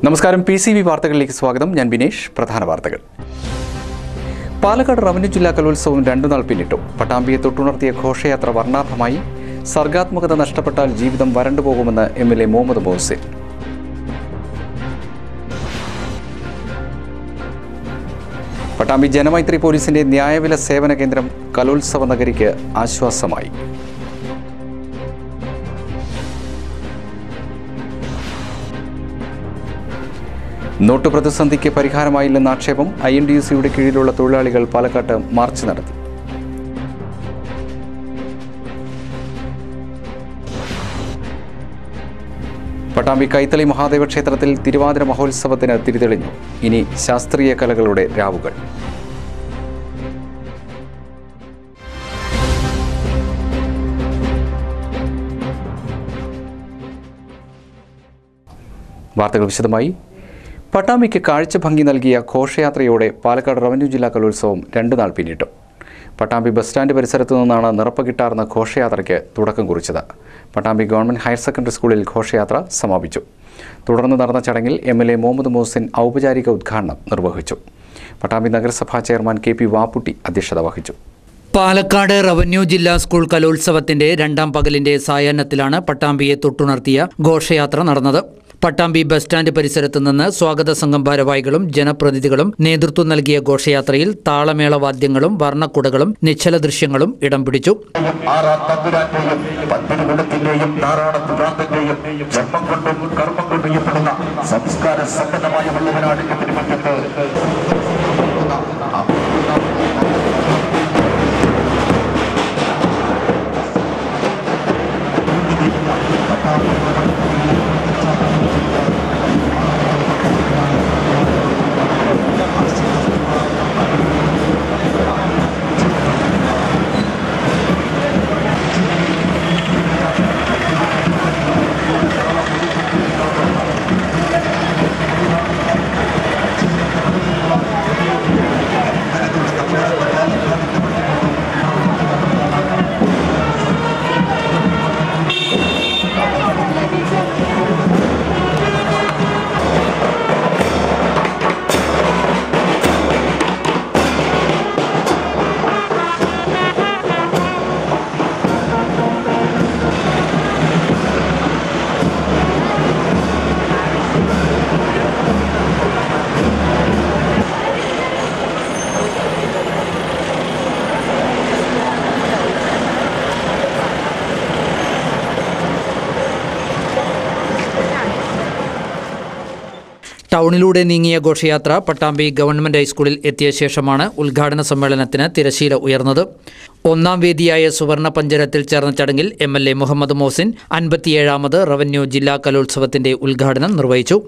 നമസ്കാരം P C V വാർത്തകളിലേക്ക് സ്വാഗതം ഞാൻ ബിനേഷ് പ്രധാന വാർത്തകൾ പാലക്കാട് റവന്യൂ ജില്ലാ കലോത്സവം രണ്ടു നാൾ പിന്നിട്ടു പട്ടാമ്പിയെ തൊട്ടുണർത്തിയ ഘോഷയാത്ര വർണ്ണാഭമായി സർഗാത്മകത നഷ്ടപ്പെട്ടാൽ ജീവിതം വരണ്ടുപോകുമെന്ന് M L A Muhammad Mohsin Pattambi Janamaithri പോലീസിന്റെ ന്യായവില സേവന കേന്ദ്രം കലോത്സവ നഗരിക്ക് ആശ്വാസമായി നോട്ട് പ്രതിസന്ധിക്ക് പരിഹാരമായില്ലെന്ന ആക്ഷേപം ഐ എൻ ഡി യു സിയുടെ കീഴിലുള്ള തൊഴിലാളികൾ പാലക്കാട്ട് മാർച്ച് നടത്തി പട്ടാമ്പി കൈത്തളി മഹാദേവ ക്ഷേത്രത്തിൽ തിരുവാതിര മഹോത്സവത്തിന് തിരിതെളിഞ്ഞു ഇനി ശാസ്ത്രീയ കലകളുടെ രാവുകൾ വാർത്തകൾ വിശദമായി പട്ടാമ്പിക്ക് കാഴ്ചഭംഗി നൽകിയ ഘോഷയാത്രയോടെ പാലക്കാട് റവന്യൂ ജില്ലാ കലോത്സവം രണ്ടു നാൾ പിന്നിട്ടു പട്ടാമ്പി ബസ് സ്റ്റാൻഡ് പരിസരത്തു നിന്നാണ് നിറപ്പകിട്ടാർന്ന ഘോഷയാത്രയ്ക്ക് തുടക്കം കുറിച്ചത് പട്ടാമ്പി ഗവൺമെൻറ് ഹയർ സെക്കൻഡറി സ്കൂളിൽ ഘോഷയാത്ര സമാപിച്ചു തുടർന്ന് നടന്ന ചടങ്ങിൽ M L A Muhammad Mohsin ഔപചാരിക ഉദ്ഘാടനം നിർവഹിച്ചു പട്ടാമ്പി നഗരസഭാ ചെയർമാൻ കെ പി വാപ്പുട്ടി അധ്യക്ഷത വഹിച്ചു പാലക്കാട് റവന്യൂ ജില്ലാ സ്കൂൾ കലോത്സവത്തിന്റെ രണ്ടാം പകലിന്റെ സായാഹ്നത്തിലാണ് പട്ടാമ്പിയെ തൊട്ടുണർത്തിയ ഘോഷയാത്ര നടന്നത് പട്ടാമ്പി ബസ് സ്റ്റാൻഡ് പരിസരത്ത് നിന്ന് സ്വാഗത സംഘം ഭാരവാഹികളും ജനപ്രതിനിധികളും നേതൃത്വം നൽകിയ ഘോഷയാത്രയിൽ താളമേള വാദ്യങ്ങളും വർണ്ണക്കുടകളും നിശ്ചല ദൃശ്യങ്ങളും ഇടം പിടിച്ചു ആറാം തമ്പുരാന്റെയും പത്തിരികുലത്തിന്റെയും നാരായണത്തുരാന്റെയും ജന്മം കൊണ്ടും കർമ്മം കൊണ്ടും ചെയ്യപ്പെടുന്ന സംസ്കാര സമ്പന്നമായ വള്ളുവനാടിന്റെ തിരുമറ്റത്ത് ടൗണിലൂടെ നീങ്ങിയ ഘോഷയാത്ര പട്ടാമ്പി ഗവൺമെന്റ് ഹൈസ്കൂളിൽ എത്തിയ ശേഷമാണ് ഉദ്ഘാടന സമ്മേളനത്തിന് തിരശീല ഉയർന്നത് ഒന്നാം വേദിയായ സുവർണ പഞ്ചരത്തിൽ ചേർന്ന ചടങ്ങിൽ M L A Muhammad Mohsin അൻപത്തിയേഴാമത് റവന്യൂ ജില്ലാ കലോത്സവത്തിന്റെ ഉദ്ഘാടനം നിർവഹിച്ചു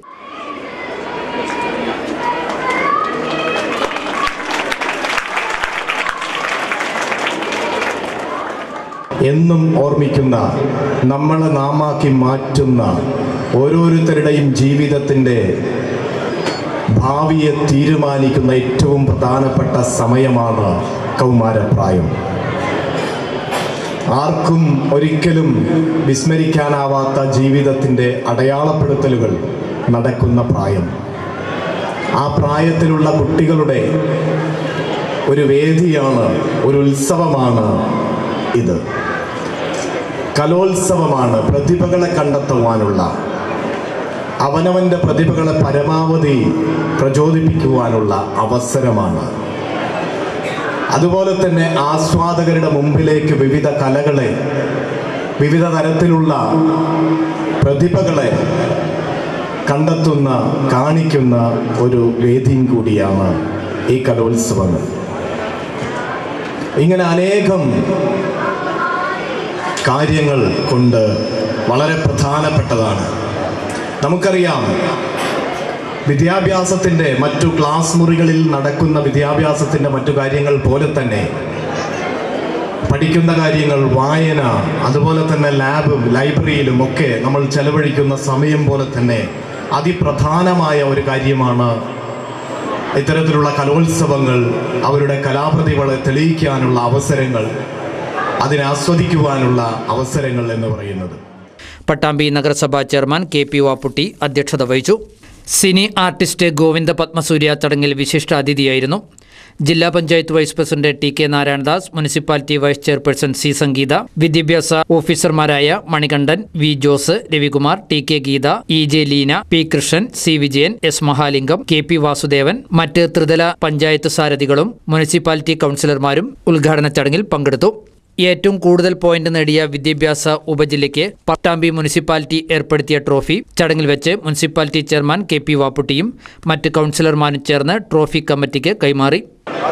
എന്നും ഓർമ്മിക്കുന്ന നമ്മളെ നാമാക്കി മാറ്റുന്ന ഓരോരുത്തരുടെയും ജീവിതത്തിൻ്റെ ഭാവിയെ തീരുമാനിക്കുന്ന ഏറ്റവും പ്രധാനപ്പെട്ട സമയമാണ് കൗമാരപ്രായം ആർക്കും ഒരിക്കലും വിസ്മരിക്കാനാവാത്ത ജീവിതത്തിൻ്റെ അടയാളപ്പെടുത്തലുകൾ നടക്കുന്ന പ്രായം ആ പ്രായത്തിലുള്ള കുട്ടികളുടെ ഒരു വേദിയാണ് ഒരു ഉത്സവമാണ് ഇത് കലോത്സവമാണ് പ്രതിഭകളെ കണ്ടെത്തുവാനുള്ള അവനവൻ്റെ പ്രതിഭകളെ പരമാവധി പ്രചോദിപ്പിക്കുവാനുള്ള അവസരമാണ് അതുപോലെ തന്നെ ആസ്വാദകരുടെ മുമ്പിലേക്ക് വിവിധ കലകളെ വിവിധ തരത്തിലുള്ള പ്രതിഭകളെ കണ്ടെത്തുന്ന കാണിക്കുന്ന ഒരു വേദിയും കൂടിയാണ് ഈ കലോത്സവങ്ങൾ ഇങ്ങനെ അനേകം കാര്യങ്ങൾ കൊണ്ട് വളരെ പ്രധാനപ്പെട്ടതാണ് നമുക്കറിയാം വിദ്യാഭ്യാസത്തിൻ്റെ മറ്റു ക്ലാസ് മുറികളിൽ നടക്കുന്ന വിദ്യാഭ്യാസത്തിൻ്റെ മറ്റു കാര്യങ്ങൾ പോലെ തന്നെ പഠിക്കുന്ന കാര്യങ്ങൾ വായന അതുപോലെ തന്നെ ലാബും ലൈബ്രറിയിലും ഒക്കെ നമ്മൾ ചെലവഴിക്കുന്ന സമയം പോലെ തന്നെ അതിപ്രധാനമായ ഒരു കാര്യമാണ് ഇത്തരത്തിലുള്ള കലോത്സവങ്ങൾ അവരുടെ കലാപ്രതിഭകളെ തെളിയിക്കാനുള്ള അവസരങ്ങൾ അതിനെ ആസ്വദിക്കുവാനുള്ള അവസരങ്ങൾ എന്ന് പറയുന്നത് പട്ടാമ്പി നഗരസഭാ ചെയർമാൻ കെ പി വാപ്പുട്ടി അധ്യക്ഷത വഹിച്ചു സിനി ആർട്ടിസ്റ്റ് ഗോവിന്ദ പത്മസൂര്യ ചടങ്ങിൽ വിശിഷ്ട അതിഥിയായിരുന്നു ജില്ലാ panchayat vice president T K Narayanadas municipality vice chairperson C Sangeetha വിദ്യാഭ്യാസ ഓഫീസർമാരായ Manikandan V Jose Ravikumar T K Geetha E J Leena P Krishnan C Vijayan S Mahalingam K P Vasudevan മറ്റ് ത്രിതല പഞ്ചായത്ത് സാരഥികളും മുനിസിപ്പാലിറ്റി കൗൺസിലർമാരും ഉദ്ഘാടന ചടങ്ങിൽ പങ്കെടുത്തു ഏറ്റവും കൂടുതൽ പോയിന്റ് നേടിയ വിദ്യാഭ്യാസ ഉപജില്ലയ്ക്ക് പട്ടാമ്പി മുനിസിപ്പാലിറ്റി ഏർപ്പെടുത്തിയ ട്രോഫി ചടങ്ങിൽ വെച്ച് മുനിസിപ്പാലിറ്റി ചെയർമാൻ കെ പി വാപ്പുട്ടിയും മറ്റ് കൗൺസിലർമാരും ചേർന്ന് ട്രോഫി കമ്മിറ്റിക്ക് കൈമാറി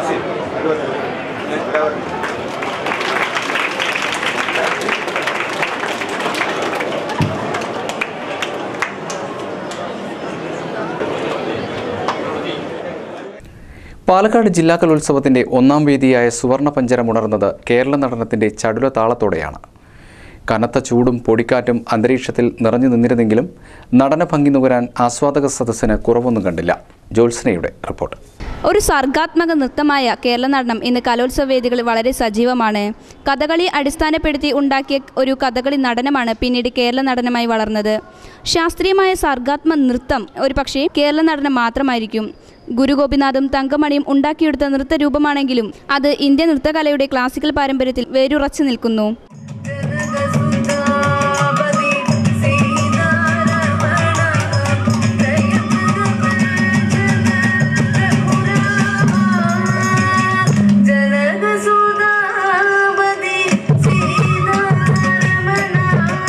പാലക്കാട് ജില്ലാ കലോത്സവത്തിന്റെ ഒന്നാം വേദിയായ സുവർണ പഞ്ചരം ഉണർന്നത് കേരള നടനത്തിന്റെ ചടുല താളത്തോടെയാണ് കനത്ത ചൂടും പൊടിക്കാറ്റും അന്തരീക്ഷത്തിൽ നിറഞ്ഞു നിന്നിരുന്നെങ്കിലും നടന ഭംഗി നുകരാൻ ആസ്വാദക സദസ്സിന് കുറവൊന്നും കണ്ടില്ല ജോത്സനയുടെ റിപ്പോർട്ട് ഒരു സർഗാത്മക നൃത്തമായ കേരള നടനം ഇന്ന് കലോത്സവ വേദികളിൽ വളരെ സജീവമാണ് കഥകളി അടിസ്ഥാനപ്പെടുത്തി ഉണ്ടാക്കിയ ഒരു കഥകളി നടനമാണ് പിന്നീട് കേരള നടനമായി വളർന്നത് ശാസ്ത്രീയമായ സർഗാത്മക നൃത്തം ഒരു പക്ഷേ കേരള നടനം മാത്രമായിരിക്കും ഗുരു ഗോപിനാഥും തങ്കമണിയും ഉണ്ടാക്കിയെടുത്ത നൃത്തരൂപമാണെങ്കിലും അത് ഇന്ത്യൻ നൃത്തകലയുടെ ക്ലാസിക്കൽ പാരമ്പര്യത്തിൽ വേരുറച്ചു നിൽക്കുന്നു ജനകസുതാപതി സീതാരമണ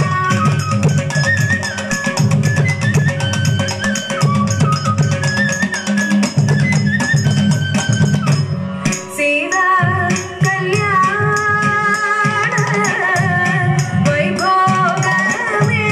സീതാ കല്യാണ വൈഭോഗമേ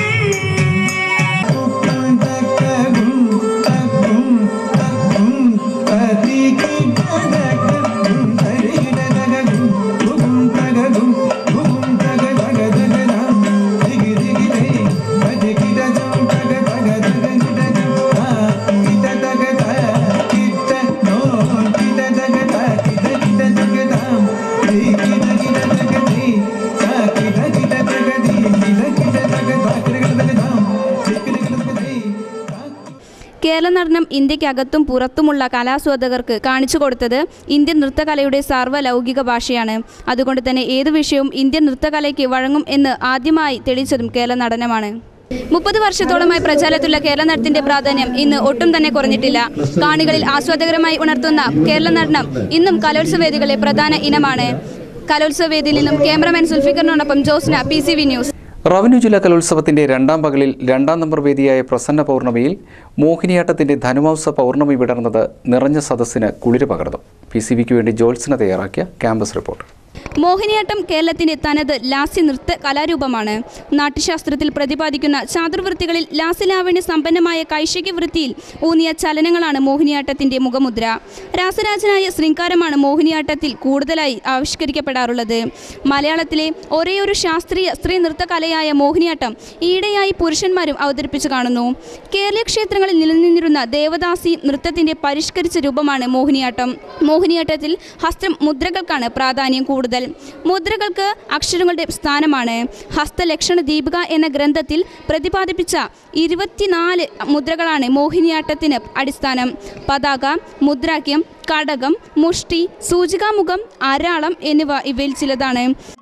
കേരള നടനം ഇന്ത്യക്കകത്തും പുറത്തുമുള്ള കലാസ്വാദകർക്ക് കാണിച്ചു കൊടുത്തത് ഇന്ത്യൻ നൃത്തകലയുടെ സാർവലൗകിക ഭാഷയാണ് അതുകൊണ്ട് തന്നെ ഏതു വിഷയവും ഇന്ത്യൻ നൃത്തകലയ്ക്ക് വഴങ്ങും എന്ന് ആദ്യമായി തെളിയിച്ചതും കേരള നടനമാണ് മുപ്പത് വർഷത്തോളമായി പ്രചാരത്തിലുള്ള കേരള നടനത്തിന്റെ പ്രാധാന്യം ഇന്ന് ഒട്ടും തന്നെ കുറഞ്ഞിട്ടില്ല കാണികളിൽ ആസ്വാദകരമായി ഉണർത്തുന്ന കേരള നടനം ഇന്നും കലോത്സവ വേദികളിലെ പ്രധാന ഇനമാണ് കലോത്സവ വേദിയിൽ നിന്നും ക്യാമറമാൻ സുൽഫിക്കറിനോടൊപ്പം Josna P C V news revenue ജില്ലാ കലോത്സവത്തിന്റെ രണ്ടാം പകലിൽ രണ്ടാം നമ്പർ വേദിയായ പ്രസന്ന പൗർണമിയിൽ മോഹിനിയാട്ടത്തിന്റെ ധനുമാംസ പൗർണമി വിടർന്നത് നിറഞ്ഞ സദസ്സിന് കുളിര് പകർന്നു പി സി ബിക്ക് വേണ്ടി ജോത്സന തയ്യാറാക്കിയ ക്യാമ്പസ് റിപ്പോർട്ട് മോഹിനിയാട്ടം കേരളത്തിന്റെ തനത് ലാസ്യ നൃത്ത കലാരൂപമാണ് നാട്യശാസ്ത്രത്തിൽ പ്രതിപാദിക്കുന്ന ചാതുർവൃത്തികളിൽ ലാസ്യലാവണ്യ സമ്പന്നമായ കൈശിക വൃത്തിയിൽ ഊന്നിയ ചലനങ്ങളാണ് മോഹിനിയാട്ടത്തിന്റെ മുഖമുദ്ര രാസരാജനായ ശൃംഗാരമാണ് മോഹിനിയാട്ടത്തിൽ കൂടുതലായി ആവിഷ്കരിക്കപ്പെടാറുള്ളത് മലയാളത്തിലെ ഒരേയൊരു ശാസ്ത്രീയ സ്ത്രീ നൃത്തകലയായ മോഹിനിയാട്ടം ഈയിടെയായി പുരുഷന്മാരും അവതരിപ്പിച്ചു കാണുന്നു കേരളീയ ക്ഷേത്രങ്ങളിൽ നിലനിന്നിരുന്ന ദേവദാസി നൃത്തത്തിന്റെ പരിഷ്കരിച്ച രൂപമാണ് മോഹിനിയാട്ടം മോഹിനിയാട്ടത്തിൽ ഹസ്തം മുദ്രകൾക്കാണ് പ്രാധാന്യം കൂടുതൽ മുദ്രകൾക്ക് അക്ഷരങ്ങളുടെ സ്ഥാനമാണ് ഹസ്തലക്ഷണ ദീപിക എന്ന ഗ്രന്ഥത്തിൽ പ്രതിപാദിപ്പിച്ച ഇരുപത്തിനാല് മുദ്രകളാണ് മോഹിനിയാട്ടത്തിന് അടിസ്ഥാനം പതാക മുദ്രാക്യം കടകം മുഷ്ടി സൂചികാമുഖം അരാളം എന്നിവ ഇവയിൽ ചിലതാണ്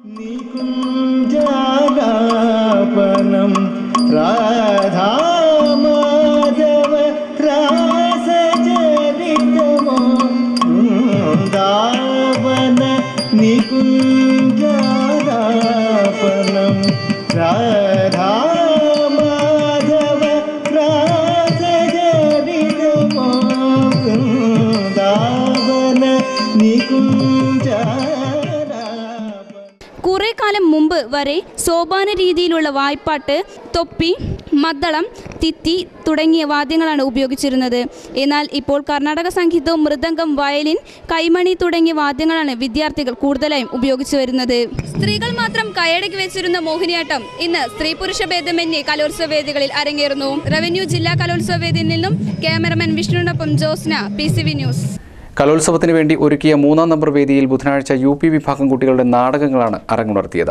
നികുഞ്ചാലാപനം രാധാമാധവ രാസചരിതമോ വൃന്ദാവന നികുഞ്ചാലാപനം രാധാമാധവ രാസചരിതമോ വൃന്ദാവന നികുഞ്ചാലാപനം കുറെ കാലം മുമ്പ് വരെ സോപാന രീതിയിലുള്ള വായ്പാട്ട് തൊപ്പി മദ്ദളം തിത്തി തുടങ്ങിയ വാദ്യങ്ങളാണ് ഉപയോഗിച്ചിരുന്നത് എന്നാൽ ഇപ്പോൾ കർണാടക സംഗീതവും മൃദംഗം വയലിൻ കൈമണി തുടങ്ങിയ വാദ്യങ്ങളാണ് വിദ്യാർത്ഥികൾ കൂടുതലായും ഉപയോഗിച്ചു വരുന്നത് സ്ത്രീകൾ മാത്രം കൈയടക്കി വെച്ചിരുന്ന മോഹിനിയാട്ടം ഇന്ന് സ്ത്രീ പുരുഷ ഭേദമന്യേ കലോത്സവ വേദികളിൽ അരങ്ങേറുന്നു റവന്യൂ ജില്ലാ കലോത്സവ വേദിയിൽ നിന്നും ക്യാമറമാൻ വിഷ്ണുവിനൊപ്പം Josna P C V news കലോത്സവത്തിന് വേണ്ടി ഒരുക്കിയ മൂന്നാം നമ്പർ വേദിയിൽ ബുധനാഴ്ച യു പി വിഭാഗം കുട്ടികളുടെ നാടകങ്ങളാണ് അരങ്ങുണർത്തിയത്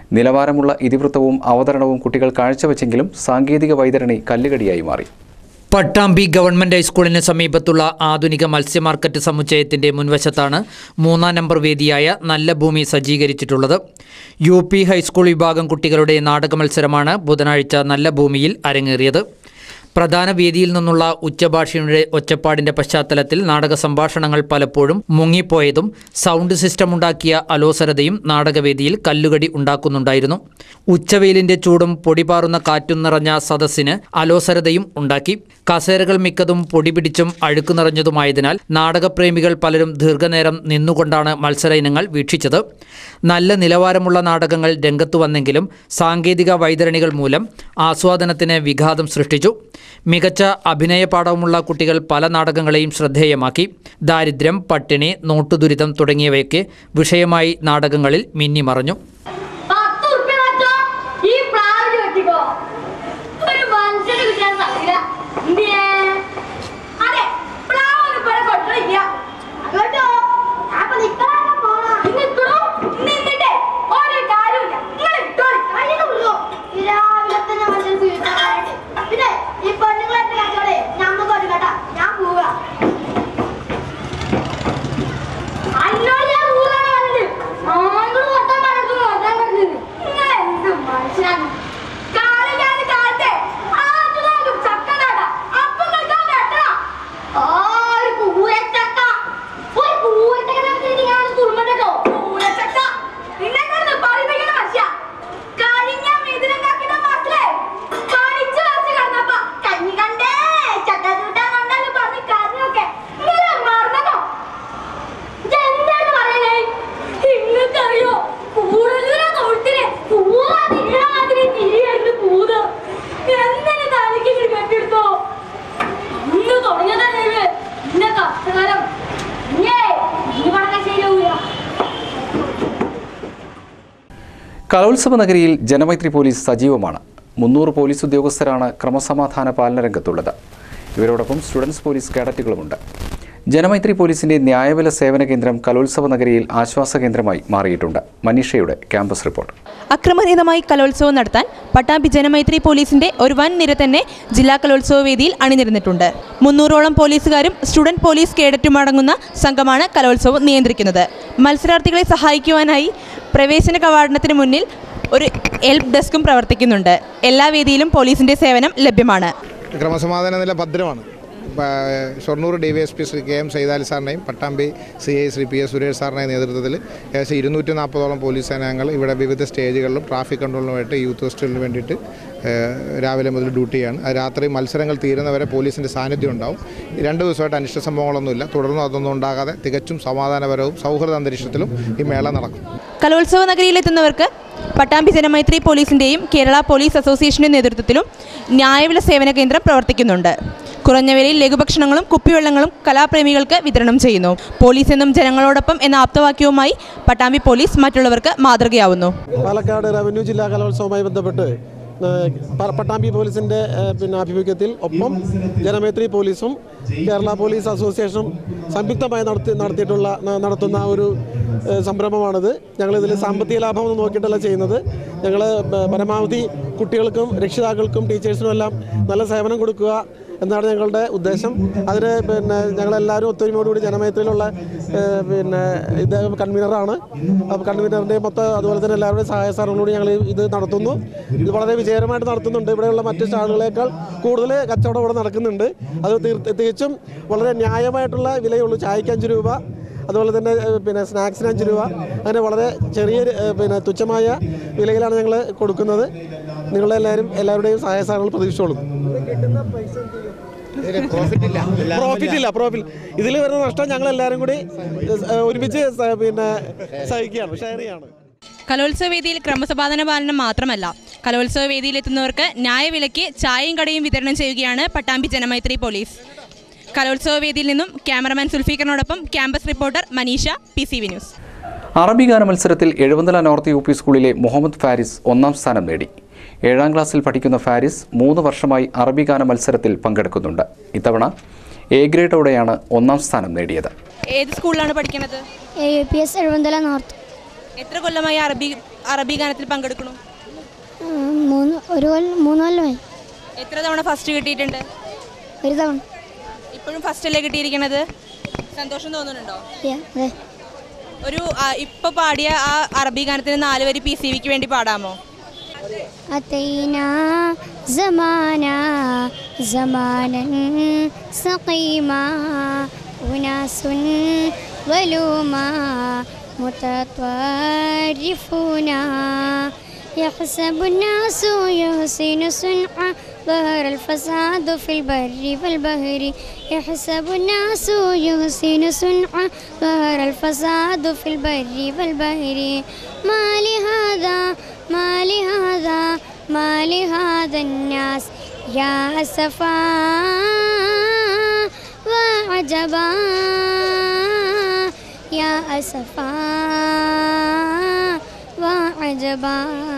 നിലവാരമുള്ള ഇതിവൃത്തവും അവതരണവും കുട്ടികൾ കാഴ്ചവെച്ചെങ്കിലും സാങ്കേതിക വൈതരണി കല്ലുകടിയായി മാറി പട്ടാമ്പി ഗവൺമെന്റ് ഹൈസ്കൂളിന് സമീപത്തുള്ള ആധുനിക മത്സ്യ മാർക്കറ്റ് സമുച്ചയത്തിന്റെ മുൻവശത്താണ് മൂന്നാം നമ്പർ വേദിയായ നല്ല ഭൂമി സജ്ജീകരിച്ചിട്ടുള്ളത് യു പി ഹൈസ്കൂൾ വിഭാഗം കുട്ടികളുടെ നാടക മത്സരമാണ് ബുധനാഴ്ച നല്ല ഭൂമിയിൽ അരങ്ങേറിയത് പ്രധാന വേദിയിൽ നിന്നുള്ള ഉച്ചഭാഷയുടെ ഒച്ചപ്പാടിന്റെ പശ്ചാത്തലത്തിൽ നാടക സംഭാഷണങ്ങൾ പലപ്പോഴും മുങ്ങിപ്പോയതും സൗണ്ട് സിസ്റ്റം ഉണ്ടാക്കിയ അലോസരതയും നാടകവേദിയിൽ കല്ലുകടി ഉണ്ടാക്കുന്നുണ്ടായിരുന്നു ഉച്ചവെയിലിന്റെ ചൂടും പൊടിപാറുന്ന കാറ്റും നിറഞ്ഞ സദസ്സിന് അലോസരതയും ഉണ്ടാക്കി കസേരകൾ മിക്കതും പൊടി പിടിച്ചും അഴുക്ക് നിറഞ്ഞതുമായതിനാൽ നാടകപ്രേമികൾ പലരും ദീർഘനേരം നിന്നുകൊണ്ടാണ് മത്സര ഇനങ്ങൾ വീക്ഷിച്ചത് നല്ല നിലവാരമുള്ള നാടകങ്ങൾ രംഗത്തു വന്നെങ്കിലും സാങ്കേതിക വൈതരണികൾ മൂലം ആസ്വാദനത്തിന് വിഘാതം സൃഷ്ടിച്ചു മികച്ച അഭിനയ പാഠവുമുള്ള കുട്ടികൾ പല നാടകങ്ങളെയും ശ്രദ്ധേയമാക്കി ദാരിദ്ര്യം പട്ടിണി നോട്ടുദുരിതം തുടങ്ങിയവയൊക്കെ വിഷയമായി നാടകങ്ങളിൽ മിന്നിമറഞ്ഞു പത്ത് ഉറുപ്പ്യ വെച്ചോ ഈ പ്രാവിന് വെട്ടിക്കോ ഒരു മനുഷ്യന് കിട്ടാൻ സാധിക്കില്ല എന്തിയെ അതെ പ്രാവിന് പോലെ കൊട്ടില്ല കേട്ടോ അപ്പൊ നിക്കാതെ പോണോ നിക്കണോ നിന്നിട്ടേ ഒരു കാര്യമില്ല നിങ്ങൾ ഇട്ടോളി അതിന് ഉള്ളൂ രാവിലെ തന്നെ മനുഷ്യൻ സ്വീകരിച്ചായിട്ട് പിന്നെ ഈ പെണ്ണുങ്ങളെ കച്ചോടെ ഞമ്മക്ക് ഒരു കേട്ടാ ഞാൻ പോവുക അന്നോട് ഞാൻ ഊരാണ് പറഞ്ഞത്. ആണുങ്ങൾ മൊത്തം പലർക്കും നോക്കാൻ പറഞ്ഞത്. നിങ്ങൾ എന്ത് മനുഷ്യനാണ്? കാലില്ലാത്ത കാലത്തെ ആദ്യകാലം ചക്കനാട. അപ്പം നിൽക്കാൻ വെട്ടണം. ആ, ഒരു കൂരച്ചക്ക. ഒരു കൂരച്ചക്ക നമുക്ക് ഞാൻ കുറുമ്പട്ടോ. കൂരച്ചക്ക. നിന്നെ കൊണ്ട് പറയിപ്പിക്കണ മനുഷ്യ. കഴിഞ്ഞ മിഥുനങ്ങാക്കിന്റെ മാസത്തിലെ പനിച്ച് വരച്ച് കിടന്നപ്പോ കഞ്ഞി കണ്ടേ ചക്ക ചൂട്ടാൻ കണ്ടാലും പറഞ്ഞ് കരഞ്ഞൊക്കെ നിങ്ങൾ മറന്നോ എന്താണ് പറയണേ നിങ്ങൾക്കറിയോ കൂടുതലാ തൊഴുത്തിനെ പൂവാ തിരിയാ മാതിരി തിരിയായിരുന്നു പൂത് എന്തിനു തലയ്ക്ക് ഇങ്ങനെ കെട്ടിയെടുത്തോ ഇന്ന് തുടങ്ങിയതല്ലേ ഇത് ഇന്ന കഷ്ടകാലം ഇഞ്ഞേ ഇനി പറഞ്ഞാൽ ശരിയാവൂല കലോത്സവ നഗരിയിൽ ജനമൈത്രി പോലീസ് സജീവമാണ് മുന്നൂറ് പോലീസ് ഉദ്യോഗസ്ഥരാണ് ക്രമസമാധാന പാലന രംഗത്തുള്ളത് ഇവരോടൊപ്പം സ്റ്റുഡൻസ് പോലീസ് കേഡറ്റുകളുമുണ്ട് ജനമൈത്രി പോലീസിന്റെ ന്യായവില സേവന കേന്ദ്രം കലോത്സവ നഗരിയിൽ ആശ്വാസ കേന്ദ്രമായി മാറിയിട്ടുണ്ട് മനീഷയുടെ ക്യാമ്പസ് റിപ്പോർട്ട് അക്രമരഹിതമായി കലോത്സവം നടത്താൻ പട്ടാമ്പി ജനമൈത്രി പോലീസിന്റെ ഒരു വൻ നിര തന്നെ ജില്ലാ കലോത്സവ വേദിയിൽ അണിനിരന്നിട്ടുണ്ട് മുന്നൂറോളം പോലീസുകാരും സ്റ്റുഡന്റ് പോലീസ് കേഡറ്റും അടങ്ങുന്ന സംഘമാണ് കലോത്സവം നിയന്ത്രിക്കുന്നത് മത്സരാർത്ഥികളെ സഹായിക്കുവാനായി പ്രവേശന കവാടത്തിന് മുന്നിൽ ഒരു ഹെൽപ്പ് ഡെസ്കും പ്രവർത്തിക്കുന്നുണ്ട് എല്ലാ വേദിയിലും പോലീസിന്റെ സേവനം ലഭ്യമാണ് ക്രമസമാധാന നില ഭദ്രമാണ് പ- Shoranur D Y S P Shri K M Saithali സാറിനെയും Pattambi C I Shri P S Suresh സാറിൻ്റെയും നേതൃത്വത്തിൽ ഏകദേശം ഇരുന്നൂറ്റി നാൽപ്പതോളം പോലീസ് സേനാംഗങ്ങൾ ഇവിടെ വിവിധ സ്റ്റേജുകളിലും ട്രാഫിക് കൺട്രോളിനുമായിട്ട് യൂത്ത് ഹോസ്റ്റലിന് വേണ്ടിയിട്ട് ഏഹ്, രാവിലെ മുതൽ ഡ്യൂട്ടിയാണ് അത് രാത്രി മത്സരങ്ങൾ തീരുന്നവരെ പോലീസിൻ്റെ സാന്നിധ്യം ഉണ്ടാവും രണ്ട് ദിവസമായിട്ട് അനിഷ്ട സംഭവങ്ങളൊന്നുമില്ല തുടർന്നും അതൊന്നും ഉണ്ടാകാതെ തികച്ചും സമാധാനപരവും സൗഹൃദ അന്തരീക്ഷത്തിലും ഈ മേള നടക്കും കലോത്സവ നഗരിയിലെത്തുന്നവർക്ക് പട്ടാമ്പി ജനമൈത്രി പോലീസിന്റെയും കേരള പോലീസ് അസോസിയേഷന്റെ നേതൃത്വത്തിലും ന്യായവില സേവന കേന്ദ്രം പ്രവർത്തിക്കുന്നുണ്ട് കുറഞ്ഞ വിലയിൽ ലഘുഭക്ഷണങ്ങളും കുപ്പിവെള്ളങ്ങളും കലാപ്രേമികൾക്ക് വിതരണം ചെയ്യുന്നു പോലീസ് എന്നും ജനങ്ങളോടൊപ്പം എന്ന ആപ്തവാക്യവുമായി പട്ടാമ്പി പോലീസ് മറ്റുള്ളവർക്ക് മാതൃകയാവുന്നു പാലക്കാട് റവന്യൂ ജില്ലാ കലോത്സവവുമായി ബന്ധപ്പെട്ട് ഏഹ്, പ- പട്ടാമ്പി പോലീസിൻ്റെ ഏഹ്, പിന്നെ ആഭിമുഖ്യത്തിൽ ഒപ്പം ജനമൈത്രി പോലീസും കേരള പോലീസ് അസോസിയേഷനും സംയുക്തമായി നടത്തി നടത്തിയിട്ടുള്ള ന- നടത്തുന്ന ഒരു ഏഹ്, സംരംഭമാണിത് ഞങ്ങളിതിൽ സാമ്പത്തിക ലാഭമൊന്നും നോക്കിയിട്ടല്ല ചെയ്യുന്നത് ഞങ്ങൾ പരമാവധി കുട്ടികൾക്കും രക്ഷിതാക്കൾക്കും ടീച്ചേഴ്സിനും എല്ലാം നല്ല സേവനം കൊടുക്കുക എന്നാണ് ഞങ്ങളുടെ ഉദ്ദേശം അതിന് പിന്നെ ഞങ്ങളെല്ലാവരും ഒത്തൊരുമയോടുകൂടി ജനമൈത്രിയിലുള്ള ഏഹ്, പിന്നെ ഇത് കൺവീനറാണ് അപ്പോൾ കൺവീനറിൻ്റെ മൊത്തം അതുപോലെ തന്നെ എല്ലാവരുടെയും സഹായ സഹകരണങ്ങളോട് ഞങ്ങൾ ഇത് നടത്തുന്നു ഇത് വളരെ വിജയകരമായിട്ട് നടത്തുന്നുണ്ട് ഇവിടെയുള്ള മറ്റ് സ്റ്റാളുകളേക്കാൾ കൂടുതൽ കച്ചവടം ഇവിടെ നടക്കുന്നുണ്ട് അത് തീർ- തികച്ചും വളരെ ന്യായമായിട്ടുള്ള വിലയുള്ളൂ ചായക്ക് അഞ്ച് രൂപ അതുപോലെ തന്നെ ഏഹ്, പിന്നെ സ്നാക്സിന് അഞ്ച് രൂപ അങ്ങനെ വളരെ ചെറിയ ഏഹ്, പിന്നെ തുച്ഛമായ വിലയിലാണ് ഞങ്ങൾ കൊടുക്കുന്നത് നിങ്ങളെല്ലാവരും എല്ലാവരുടെയും സഹായ സഹകരണങ്ങൾ പ്രതീക്ഷിച്ചോളും പ്രോഫിറ്റ് ഇല്ല പ്രോഫിറ്റ് ഇല്ല പ്രോഫിറ്റ് ഇതിൽ വരുന്ന നഷ്ടം ഞങ്ങൾ എല്ലാവരും കൂടി ഏഹ്, ഒരുമിച്ച് സ- പിന്നെ സഹിക്കുകയാണ് ഷെയർ ചെയ്യാണ് കലോത്സവ വേദിയിൽ ക്രമസമാധാന പാലനം മാത്രമല്ല കലോത്സവ വേദിയിൽ എത്തുന്നവർക്ക് ന്യായവിലയ്ക്ക് ചായയും കടയും വിതരണം ചെയ്യുകയാണ് പട്ടാമ്പി ജനമൈത്രി പോലീസ് കലോത്സവ വേദിയിൽ നിന്നും ക്യാമറമാൻ സുൽഫീഖറിനോടൊപ്പം campus reporter Maneesha P C V news അറബി ഗാന മത്സരത്തിൽ എഴുപന്തല നോർത്ത് യു പി സ്കൂളിലെ മുഹമ്മദ് ഫാരിസ് ഒന്നാം സ്ഥാനം നേടി ഏഴാം ക്ലാസ്സിൽ പഠിക്കുന്ന ഫാരിസ് മൂന്ന് വർഷമായി അറബി ഗാന മത്സരത്തിൽ പങ്കെടുക്കുന്നുണ്ട് ഇത്തവണ എ ഗ്രേഡോടെയാണ് ഒന്നാം സ്ഥാനം നേടിയത് ഏത് സ്കൂളിലാണ് പഠിക്കുന്നത് A U P S Ezhupanthala north എത്ര കൊല്ലമായി അറബി അറബി ഗാനത്തിൽ പങ്കെടുക്കുന്നു ഉം, മൂന്ന് ഒരു കൊല്ലം മൂന്ന് കൊല്ലമായി എത്ര തവണ ഫസ്റ്റ് കിട്ടിയിട്ടുണ്ട് ഒരു തവണ ഇപ്പോഴും ഫസ്റ്റ് അല്ലേ കിട്ടിയിരിക്കണത് സന്തോഷം തോന്നുന്നുണ്ടോ Yeah, അതെ ഒരു ആ, ഇപ്പൊ പാടിയ ആ അറബി ഗാനത്തിന് നാല് വരി പി സി വിക്ക് വേണ്ടി പാടാമോ أتينا زمانا زمانا سقيما أناس ظلوما متطرفون يحسب الناس يحسن صنعا ظهر الفساد في البر والبحر يحسب الناس يحسن صنعا ظهر الفساد في البر والبحر ما لهذا ما لهذا ما لهذا الناس يا أسفا وعجبا يا أسفا وعجبا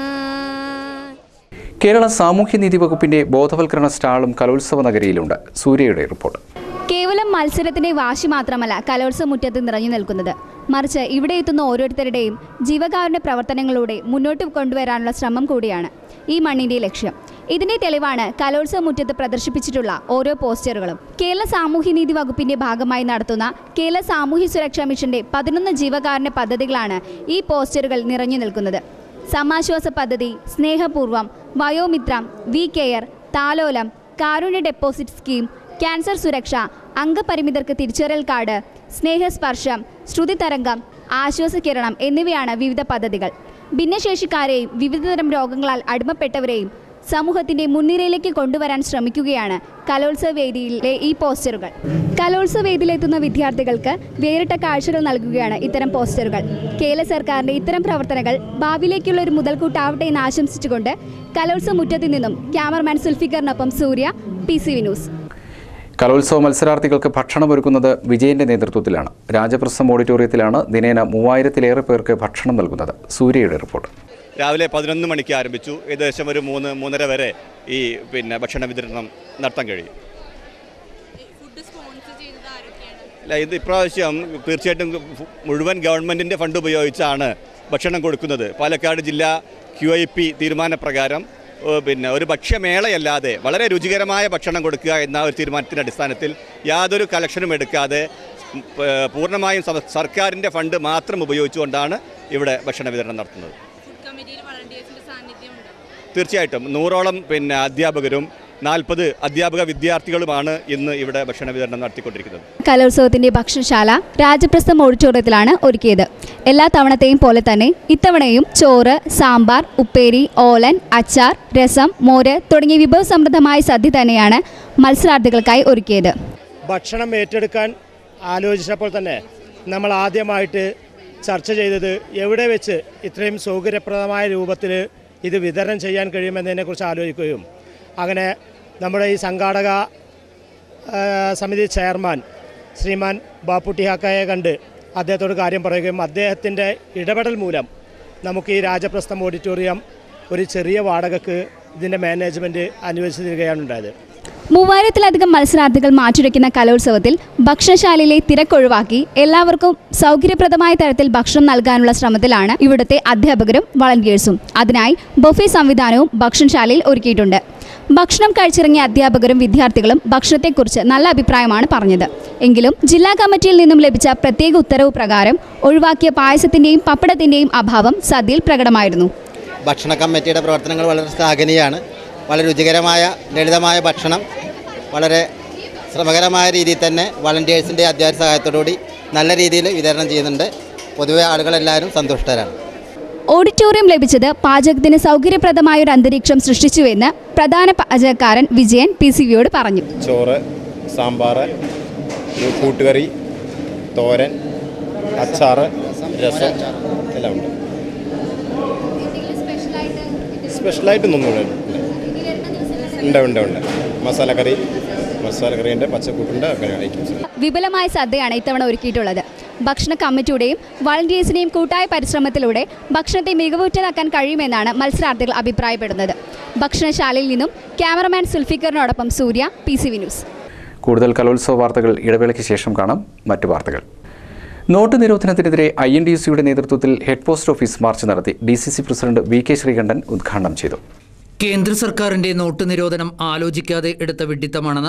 കേരള സാമൂഹ്യനീതി വകുപ്പിന്റെ ബോധവൽക്കരണ സ്റ്റാളും കലോത്സവ നഗരിയിലുണ്ട് സൂര്യയുടെ റിപ്പോർട്ട് കേവലം മത്സരത്തിന്റെ വാശി മാത്രമല്ല കലോത്സവ മുറ്റത്ത് നിറഞ്ഞു നിൽക്കുന്നത് മറിച്ച് ഇവിടെ എത്തുന്ന ഓരോരുത്തരുടെയും ജീവകാരുണ്യ പ്രവർത്തനങ്ങളിലൂടെ മുന്നോട്ട് കൊണ്ടുവരാനുള്ള ശ്രമം കൂടിയാണ് ഈ മണ്ണിന്റെ ലക്ഷ്യം ഇതിന്റെ തെളിവാണ് കലോത്സവ മുറ്റത്ത് പ്രദർശിപ്പിച്ചിട്ടുള്ള ഓരോ പോസ്റ്ററുകളും കേരള സാമൂഹ്യനീതി വകുപ്പിന്റെ ഭാഗമായി നടത്തുന്ന കേരള സാമൂഹ്യ സുരക്ഷാ മിഷന്റെ പതിനൊന്ന് ജീവകാരുണ്യ പദ്ധതികളാണ് ഈ പോസ്റ്ററുകൾ നിറഞ്ഞു നിൽക്കുന്നത് സമാശ്വാസ പദ്ധതി സ്നേഹപൂർവം വയോമിത്രം വി കെയർ താലോലം കാരുണ്യ ഡെപ്പോസിറ്റ് സ്കീം ക്യാൻസർ സുരക്ഷ അംഗപരിമിതർക്ക് തിരിച്ചറിയൽ കാർഡ് സ്നേഹസ്പർശം ശ്രുതിതരംഗം ആശ്വാസകിരണം എന്നിവയാണ് വിവിധ പദ്ധതികൾ ഭിന്നശേഷിക്കാരെയും വിവിധതരം രോഗങ്ങളാൽ അടിമപ്പെട്ടവരെയും സമൂഹത്തിന്റെ മുൻനിരയിലേക്ക് കൊണ്ടുവരാൻ ശ്രമിക്കുകയാണ് കലോത്സവ വേദിയിലെ ഈ പോസ്റ്ററുകൾ കലോത്സവ വേദിയിലെത്തുന്ന വിദ്യാർത്ഥികൾക്ക് വേറിട്ട കാഴ്ചകൾ നൽകുകയാണ് ഇത്തരം പോസ്റ്ററുകൾ കേരള സർക്കാരിന്റെ ഇത്തരം പ്രവർത്തനങ്ങൾ ഭാവിയിലേക്കുള്ള ഒരു മുതൽക്കൂട്ടാവട്ടെ എന്ന് ആശംസിച്ചുകൊണ്ട് കലോത്സവ മുറ്റത്തു നിന്നും ക്യാമറമാൻ സുൽഫിക്കറിനൊപ്പം സൂര്യ പി സി വിനൂസ് കലോത്സവ മത്സരാർത്ഥികൾക്ക് ഭക്ഷണമൊരുക്കുന്നത് വിജയന്റെ നേതൃത്വത്തിലാണ് രാജപ്രസം ഓഡിറ്റോറിയത്തിലാണ് ദിനേന മൂവായിരത്തിലേറെ പേർക്ക് ഭക്ഷണം നൽകുന്നത് സൂര്യയുടെ റിപ്പോർട്ട് രാവിലെ പതിനൊന്ന് മണിക്ക് ആരംഭിച്ചു ഏകദേശം ഒരു മൂന്ന് മൂന്നര വരെ ഈ പിന്നെ ഭക്ഷണ വിതരണം നടത്താൻ കഴിയും അല്ല ഇത് ഇപ്രാവശ്യം തീർച്ചയായിട്ടും ഫു- മുഴുവൻ ഗവൺമെൻറ്റിൻ്റെ ഫണ്ട് ഉപയോഗിച്ചാണ് ഭക്ഷണം കൊടുക്കുന്നത് പാലക്കാട് ജില്ലാ ക്യു ഐ പി തീരുമാനപ്രകാരം ഏ, പിന്നെ ഒരു ഭക്ഷ്യമേളയല്ലാതെ വളരെ രുചികരമായ ഭക്ഷണം കൊടുക്കുക എന്ന ഒരു തീരുമാനത്തിൻ്റെ അടിസ്ഥാനത്തിൽ യാതൊരു കലക്ഷനും എടുക്കാതെ ഉം, ഏ, പൂർണ്ണമായും സ- സർക്കാരിൻ്റെ ഫണ്ട് മാത്രം ഉപയോഗിച്ചുകൊണ്ടാണ് ഇവിടെ ഭക്ഷണ വിതരണം നടത്തുന്നത് തീർച്ചയായിട്ടും നൂറോളം പിന്നെ അധ്യാപകരും നാൽപ്പത് അധ്യാപക വിദ്യാർത്ഥികളുമാണ് ഇന്ന് ഇവിടെ ഭക്ഷണ വിതരണം നടത്തിക്കൊണ്ടിരിക്കുന്നത് കലോത്സവത്തിന്റെ ഭക്ഷണശാല രാജപ്രസ്ഥം ഓഡിറ്റോറിയത്തിലാണ് ഒരുക്കിയത് എല്ലാ തവണത്തെയും പോലെ തന്നെ ഇത്തവണയും ചോറ് സാമ്പാർ ഉപ്പേരി ഓലൻ അച്ചാർ രസം മോര് തുടങ്ങിയ വിഭവസമൃദ്ധമായ സദ്യ തന്നെയാണ് മത്സരാർത്ഥികൾക്കായി ഒരുക്കിയത് ഭക്ഷണം ഏറ്റെടുക്കാൻ ആലോചിച്ചപ്പോൾ തന്നെ നമ്മൾ ആദ്യമായിട്ട് ചർച്ച ചെയ്തത് എവിടെ വെച്ച് ഇത്രയും സൗകര്യപ്രദമായ രൂപത്തിൽ ഇത് വിതരണം ചെയ്യാൻ കഴിയുമെന്നതിനെക്കുറിച്ച് ആലോചിക്കുകയും അങ്ങനെ നമ്മുടെ ഈ സംഘാടക ആ, സമിതി ചെയർമാൻ ശ്രീമാൻ ബാപ്പുട്ടി ഹാക്കയെ കണ്ട് അദ്ദേഹത്തോട് കാര്യം പറയുകയും അദ്ദേഹത്തിൻ്റെ ഇടപെടൽ മൂലം നമുക്ക് ഈ രാജപ്രസ്ഥം ഓഡിറ്റോറിയം ഒരു ചെറിയ വാടകയ്ക്ക് ഇതിൻ്റെ മാനേജ്മെൻറ്റ് അനുവദിച്ചു തരികയാണ് ഉണ്ടായത് മൂവായിരത്തിലധികം മത്സരാർത്ഥികൾ മാറ്റുരയ്ക്കുന്ന കലോത്സവത്തിൽ ഭക്ഷണശാലയിലെ തിരക്കൊഴിവാക്കി എല്ലാവർക്കും സൗകര്യപ്രദമായ തരത്തിൽ ഭക്ഷണം നൽകാനുള്ള ശ്രമത്തിലാണ് ഇവിടുത്തെ അധ്യാപകരും വളണ്ടിയേഴ്സും അതിനായി ബൊഫെ സംവിധാനവും ഭക്ഷണശാലയിൽ ഒരുക്കിയിട്ടുണ്ട് ഭക്ഷണം കഴിച്ചിറങ്ങിയ അധ്യാപകരും വിദ്യാർത്ഥികളും ഭക്ഷണത്തെക്കുറിച്ച് നല്ല അഭിപ്രായമാണ് പറഞ്ഞത് എങ്കിലും ജില്ലാ കമ്മിറ്റിയിൽ നിന്നും ലഭിച്ച പ്രത്യേക ഉത്തരവ് പ്രകാരം ഒഴിവാക്കിയ പായസത്തിന്റെയും പപ്പടത്തിന്റെയും അഭാവം സദ്യയിൽ പ്രകടമായിരുന്നു ഭക്ഷണ കമ്മിറ്റിയുടെ പ്രവർത്തനങ്ങൾ വളരെ ശ്ലാഘനീയമാണ് വളരെ രുചികരമായ ലളിതമായ ഭക്ഷണം വളരെ ശ്രമകരമായ രീതിയിൽ തന്നെ വളണ്ടിയേഴ്സിൻ്റെ അധ്യാപക സഹായത്തോടുകൂടി നല്ല രീതിയിൽ വിതരണം ചെയ്യുന്നുണ്ട് പൊതുവെ ആളുകളെല്ലാവരും സന്തുഷ്ടരാണ് ഓഡിറ്റോറിയം ലഭിച്ചത് പാചകത്തിന് സൗകര്യപ്രദമായ ഒരു അന്തരീക്ഷം സൃഷ്ടിച്ചുവെന്ന് പ്രധാന പാചകക്കാരൻ വിജയൻ പി സി വിയോട് പറഞ്ഞു ചോറ് സാമ്പാർ ഒരു കൂട്ടുകറി തോരൻ അച്ചാറ് രസം എല്ലാം ഉണ്ട് സ്പെഷ്യലായിട്ടൊന്നും ഉണ്ട് ഉണ്ട് ഉണ്ട് മസാലക്കറി മസാലക്കറി ഉണ്ട് പച്ചക്കൂട്ടുണ്ട് അങ്ങനെ ഐറ്റംസ് വിപുലമായ സദ്യയാണ് ഇത്തവണ ഒരുക്കിയിട്ടുള്ളത് ഭക്ഷണ കമ്മിറ്റിയുടെയും വളണ്ടിയേഴ്സിന്റെയും കൂട്ടായ പരിശ്രമത്തിലൂടെ ഭക്ഷണത്തെ മികവുറ്റതാക്കാൻ കഴിയുമെന്നാണ് മത്സരാർത്ഥികൾ അഭിപ്രായപ്പെടുന്നത് ഭക്ഷണശാലയിൽ നിന്നും ക്യാമറമാൻ സുൽഫിക്കറിനോടൊപ്പം Surya P C V news കൂടുതൽ കലോത്സവ വാർത്തകൾ ഇടവേളയ്ക്ക് ശേഷം കാണാം മറ്റു വാർത്തകൾ നോട്ട് നിരോധനത്തിനെതിരെ ഐ എൻ ഡി സിയുടെ നേതൃത്വത്തിൽ ഹെഡ് പോസ്റ്റ് ഓഫീസ് മാർച്ച് നടത്തി D C C president V K Sreekandan ഉദ്ഘാടനം ചെയ്തു കേന്ദ്ര സർക്കാരിന്റെ നോട്ട് നിരോധനം ആലോചിക്കാതെ എടുത്ത വിഡ്ഢിത്തമാണെന്ന്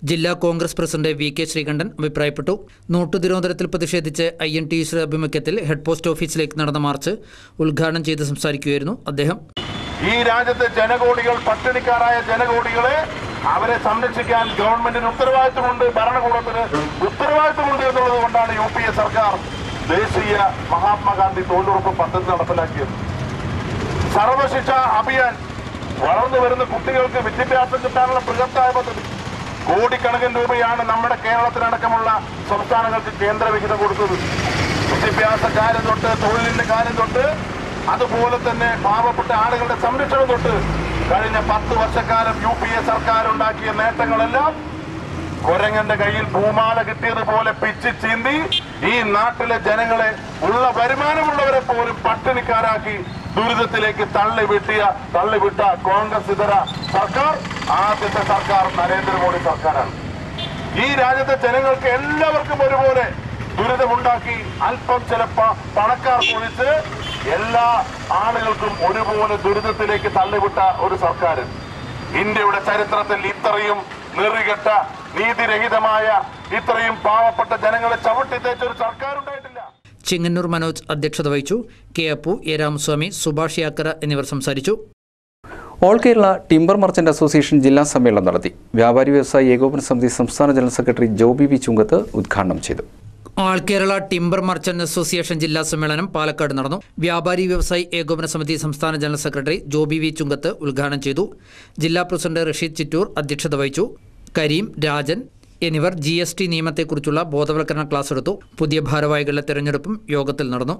ജില്ലാ Congress president V K Sreekandan അഭിപ്രായപ്പെട്ടു നോട്ടു നിരോധനത്തിൽ പ്രതിഷേധിച്ച് ഐ എൻ ടി യുടെ ആഭിമുഖ്യത്തിൽ ഹെഡ് പോസ്റ്റ് ഓഫീസിലേക്ക് നടന്ന മാർച്ച് ഉദ്ഘാടനം ചെയ്ത് സംസാരിക്കുകയായിരുന്നു അദ്ദേഹം ഈ രാജ്യത്തെ ജനകോടികൾ പട്ടിണിക്കാരായ ജനകോടികളെ അവരെ സംരക്ഷിക്കാൻ ഗവൺമെന്റിന് ഉത്തരവാദിത്വമുണ്ട് ഭരണകൂടത്തിന് ഉത്തരവാദിത്വമുണ്ട് എന്നുള്ളത് കൊണ്ടാണ് യു പി എ സർക്കാർ ദേശീയ മഹാത്മാഗാന്ധി തൊഴിലുറപ്പ് പദ്ധതി നടപ്പിലാക്കിയത് സർവശിക്ഷ അഭിയാൻ വളർന്നു വരുന്ന കുട്ടികൾക്ക് വിദ്യാഭ്യാസം കിട്ടാനുള്ള ബൃഹത്തായ പദ്ധതി കോടിക്കണക്കിന് രൂപയാണ് നമ്മുടെ കേരളത്തിലടക്കമുള്ള സംസ്ഥാനങ്ങൾക്ക് കേന്ദ്ര വിഹിതം കൊടുത്തത് വിദ്യാഭ്യാസ കാര്യം തൊട്ട് തൊഴിലിന്റെ കാര്യം തൊട്ട് അതുപോലെ തന്നെ പാവപ്പെട്ട ആളുകളുടെ സംരക്ഷണം തൊട്ട് കഴിഞ്ഞ പത്ത് വർഷക്കാലം യു പി എ സർക്കാർ ഉണ്ടാക്കിയ നേട്ടങ്ങളെല്ലാം കുരങ്ങന്റെ കയ്യിൽ പൂമാല കിട്ടിയതുപോലെ പിച്ച് ചീന്തി ഈ നാട്ടിലെ ജനങ്ങളെ ഉള്ള വരുമാനമുള്ളവരെ പോലും പട്ടിണിക്കാരാക്കി ദുരിതത്തിലേക്ക് തള്ളിവിട്ടിയ തള്ളിവിട്ട കോൺഗ്രസ് ഇതര സർക്കാർ ആദ്യത്തെ സർക്കാർ നരേന്ദ്രമോദി സർക്കാരാണ് ഈ രാജ്യത്തെ ജനങ്ങൾക്ക് എല്ലാവർക്കും ഒരുപോലെ ദുരിതമുണ്ടാക്കി അല്പം ചില പ- പണക്കാർ പൊഴിച്ച് എല്ലാ ആളുകൾക്കും ഒരുപോലെ ദുരിതത്തിലേക്ക് തള്ളിവിട്ട ഒരു സർക്കാർ ഇന്ത്യയുടെ ചരിത്രത്തിൽ ഇത്രയും നെറികെട്ട നീതിരഹിതമായ ഇത്രയും പാവപ്പെട്ട ജനങ്ങളെ ചവിട്ടി തേച്ച ഒരു സർക്കാർ ഉണ്ടായിട്ടില്ല ചെങ്ങന്നൂർ മനോജ് അധ്യക്ഷത വഹിച്ചു കെ അപ്പു എ രാമസ്വാമി സുഭാഷ് യാക്കര എന്നിവർ സംസാരിച്ചു all Kerala timber merchant association ജില്ലാ സമ്മേളനം നടത്തി വ്യാപാരി വ്യവസായി ഏകോപന സമിതി സംസ്ഥാന general secretary Joby V Chunkath ഉദ്ഘാടനം ചെയ്തു all Kerala timber merchant association ജില്ലാ സമ്മേളനം പാലക്കാട് നടന്നു വ്യാപാരി വ്യവസായി ഏകോപന സമിതി സംസ്ഥാന general secretary Joby V Chunkath ഉദ്ഘാടനം ചെയ്തു ജില്ലാ പ്രസിഡന്റ് റഷീദ് ചിറ്റൂർ അധ്യക്ഷത വഹിച്ചു കരീം രാജൻ എന്നിവർ ജി എസ് ടി നിയമത്തെക്കുറിച്ചുള്ള ബോധവൽക്കരണ ക്ലാസ് എടുത്തു പുതിയ ഭാരവാഹികളുടെ തെരഞ്ഞെടുപ്പും യോഗത്തിൽ നടന്നു